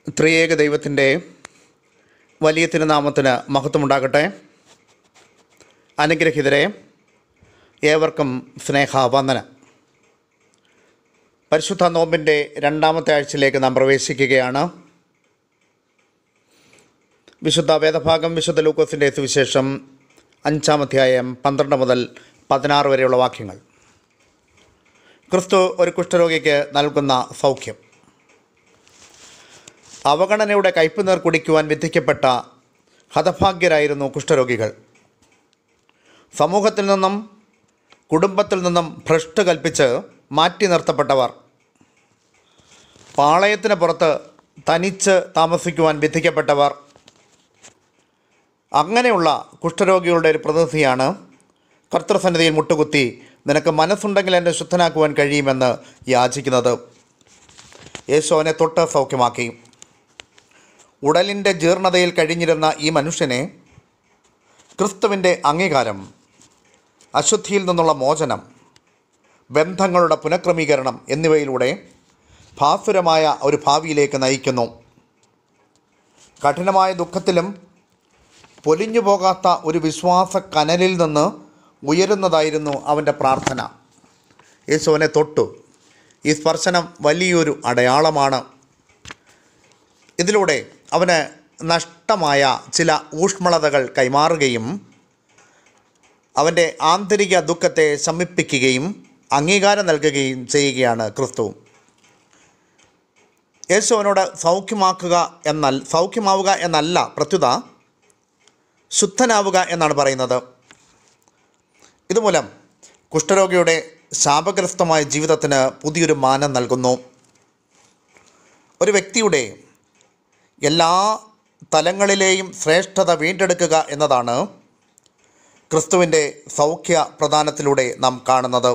ത്രിയേക ദൈവത്തിൻ്റെ വലിയ തിരുനാമത്തിന് മഹത്വമുണ്ടാകട്ടെ അനുഗ്രഹിതരെ ഏവർക്കും സ്നേഹവന്ദന പരിശുദ്ധ നോമ്പിൻ്റെ രണ്ടാമത്തെ ആഴ്ചയിലേക്ക് നാം പ്രവേശിക്കുകയാണ് വിശുദ്ധ വേദഭാഗം വിശുദ്ധ ലൂക്കോസിൻ്റെ സുവിശേഷം അഞ്ചാമധ്യായം പന്ത്രണ്ട് മുതൽ പതിനാറ് വരെയുള്ള വാക്യങ്ങൾ ക്രിസ്തു ഒരു കുഷ്ഠരോഗിക്ക് നൽകുന്ന സൗഖ്യം അവഗണനയുടെ കയ്പുനീർ കുടിക്കുവാൻ വിധിക്കപ്പെട്ട ഹതഭാഗ്യരായിരുന്നു കുഷ്ഠരോഗികൾ സമൂഹത്തിൽ നിന്നും കുടുംബത്തിൽ നിന്നും ഭ്രഷ്ട് കൽപ്പിച്ച് മാറ്റി നിർത്തപ്പെട്ടവർ പാളയത്തിന് പുറത്ത് തനിച്ച് താമസിക്കുവാൻ വിധിക്കപ്പെട്ടവർ അങ്ങനെയുള്ള കുഷ്ഠരോഗികളുടെ ഒരു പ്രതിനിധിയാണ് കർത്തൃസന്നിധിയിൽ മുട്ടുകുത്തി നിനക്ക് മനസ്സുണ്ടെങ്കിൽ എന്നെ ശുദ്ധനാക്കുവാൻ കഴിയുമെന്ന് യാചിക്കുന്നത് യേശു അവനെ തൊട്ട് സൗഖ്യമാക്കി ഉടലിൻ്റെ ജീർണതയിൽ കഴിഞ്ഞിരുന്ന ഈ മനുഷ്യനെ ക്രിസ്തുവിൻ്റെ അംഗീകാരം അശുദ്ധിയിൽ നിന്നുള്ള മോചനം ബന്ധങ്ങളുടെ പുനഃക്രമീകരണം എന്നിവയിലൂടെ ഭാസുരമായ ഒരു ഭാവിയിലേക്ക് നയിക്കുന്നു കഠിനമായ ദുഃഖത്തിലും പൊലിഞ്ഞു പോകാത്ത ഒരു വിശ്വാസ കനലിൽ നിന്ന് ഉയരുന്നതായിരുന്നു അവൻ്റെ പ്രാർത്ഥന യേശുവിനെ തൊട്ടു ഈ സ്പർശനം വലിയൊരു അടയാളമാണ് ഇതിലൂടെ അവന് നഷ്ടമായ ചില ഊഷ്മളതകൾ കൈമാറുകയും അവൻ്റെ ആന്തരിക ദുഃഖത്തെ ശമിപ്പിക്കുകയും അംഗീകാരം നൽകുകയും ചെയ്യുകയാണ് ക്രിസ്തു യേശു അവനോട് സൗഖ്യമാക്കുക എന്നാൽ സൗഖ്യമാവുക എന്നല്ല പ്രത്യുത ശുദ്ധനാവുക എന്നാണ് പറയുന്നത് ഇതുമൂലം കുഷ്ഠരോഗിയുടെ ശാപഗ്രസ്തമായ ജീവിതത്തിന് പുതിയൊരു മാനം നൽകുന്നു ഒരു വ്യക്തിയുടെ എല്ലാ തലങ്ങളിലെയും ശ്രേഷ്ഠത വീണ്ടെടുക്കുക എന്നതാണ് ക്രിസ്തുവിൻ്റെ സൗഖ്യ പ്രദാനത്തിലൂടെ നാം കാണുന്നത്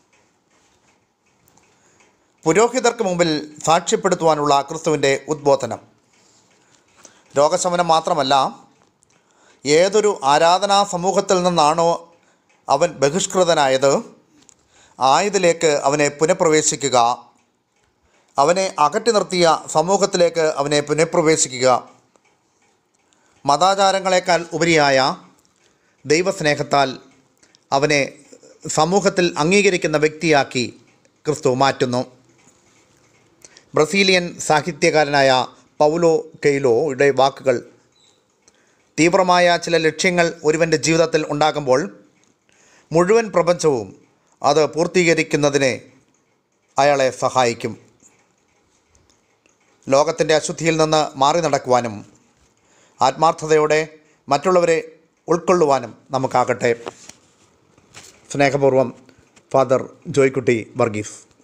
പുരോഹിതർക്ക് മുമ്പിൽ സാക്ഷ്യപ്പെടുത്തുവാനുള്ള ക്രിസ്തുവിൻ്റെ ഉദ്ബോധനം രോഗശമനം മാത്രമല്ല ഏതൊരു ആരാധനാ സമൂഹത്തിൽ നിന്നാണോ അവൻ ബഹിഷ്കൃതനായത് ആയതിലേക്ക് അവനെ പുനഃപ്രവേശിക്കുക അവനെ അകറ്റി നിർത്തിയ സമൂഹത്തിലേക്ക് അവനെ പുനഃപ്രവേശിക്കുക മതാചാരങ്ങളെക്കാൾ ഉപരിയായ ദൈവസ്നേഹത്താൽ അവനെ സമൂഹത്തിൽ അംഗീകരിക്കുന്ന വ്യക്തിയാക്കി ക്രിസ്തു മാറ്റുന്നു ബ്രസീലിയൻ സാഹിത്യകാരനായ പൗലോ കെയ്ലോയുടെ വാക്കുകൾ തീവ്രമായ ചില ലക്ഷ്യങ്ങൾ ഒരുവൻ്റെ ജീവിതത്തിൽ ഉണ്ടാകുമ്പോൾ മുഴുവൻ പ്രപഞ്ചവും അത് പൂർത്തീകരിക്കുന്നതിനെ അയാളെ സഹായിക്കും ലോകത്തിൻ്റെ അശുദ്ധിയിൽ നിന്ന് മാറി നടക്കുവാനും ആത്മാർത്ഥതയോടെ മറ്റുള്ളവരെ ഉൾക്കൊള്ളുവാനും നമുക്കാകട്ടെ സ്നേഹപൂർവ്വം ഫാദർ ജോയ്ക്കുട്ടി വർഗീസ്